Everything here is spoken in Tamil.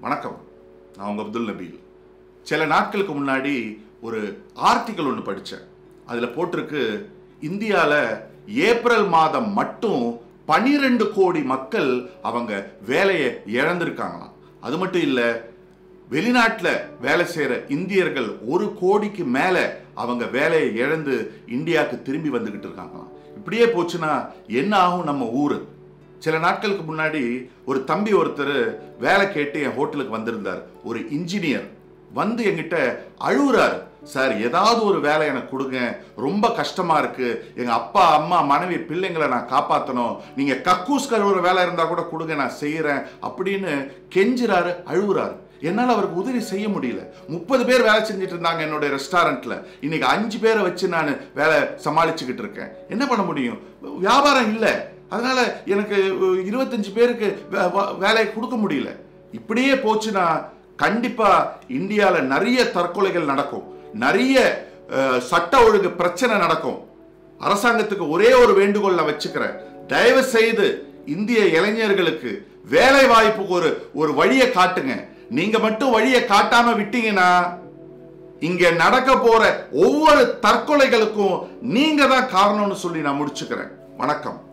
வணக்கம் நான் உங்க அப்துல் நபீல் சில நாட்களுக்கு முன்னாடி ஒரு ஆர்டிக்கல் ஒன்று படித்தேன் அதில் போட்டிருக்கு இந்தியாவில் ஏப்ரல் மாதம் மட்டும் பனிரெண்டு கோடி மக்கள் அவங்க வேலையை இழந்திருக்காங்களாம் அது மட்டும் இல்லை வெளிநாட்டில் வேலை செய்கிற இந்தியர்கள் ஒரு கோடிக்கு மேலே அவங்க வேலையை இழந்து இந்தியாவுக்கு திரும்பி வந்துக்கிட்டு இருக்காங்களாம் இப்படியே போச்சுன்னா என்ன ஆகும் நம்ம ஊர் சில நாட்களுக்கு முன்னாடி ஒரு தம்பி ஒருத்தர் வேலை கேட்டு என் ஹோட்டலுக்கு வந்திருந்தார் ஒரு இன்ஜினியர் வந்து என்கிட்ட அழுகுறாரு சார் ஏதாவது ஒரு வேலை எனக்கு கொடுங்க ரொம்ப கஷ்டமா இருக்கு எங்க அப்பா அம்மா மனைவி பிள்ளைங்களை நான் காப்பாற்றணும் நீங்க கக்கூஸ் கழுவுற வேலை இருந்தா கூட கொடுங்க நான் செய்யறேன் அப்படின்னு கெஞ்சுறாரு அழுகுறாரு என்னால் அவருக்கு உதவி செய்ய முடியல முப்பது பேர் வேலை செஞ்சுட்டு இருந்தாங்க என்னுடைய ரெஸ்டாரண்ட்ல இன்னைக்கு அஞ்சு பேரை வச்சு நான் வேலை சமாளிச்சுக்கிட்டு இருக்கேன் என்ன பண்ண முடியும் வியாபாரம் இல்லை அதனால எனக்கு இருபத்தஞ்சு பேருக்கு வே- வா- வேலையை கொடுக்க முடியல இப்படியே போச்சுன்னா கண்டிப்பா இந்தியால நிறைய தற்கொலைகள் நடக்கும் நிறைய அஹ், சட்ட ஒழுங்கு பிரச்சனை நடக்கும் அரசாங்கத்துக்கு ஒரே ஒரு வேண்டுகோள் நான் வச்சுக்கிறேன் தயவு செய்து இந்திய இளைஞர்களுக்கு வேலை வாய்ப்புக்கு ஒரு ஒரு வழியை காட்டுங்க நீங்க மட்டும் வழியை காட்டாம விட்டீங்கன்னா இங்க நடக்க போற ஒவ்வொரு தற்கொலைகளுக்கும் நீங்க தான் காரணம்னு சொல்லி நான் முடிச்சுக்கிறேன் வணக்கம்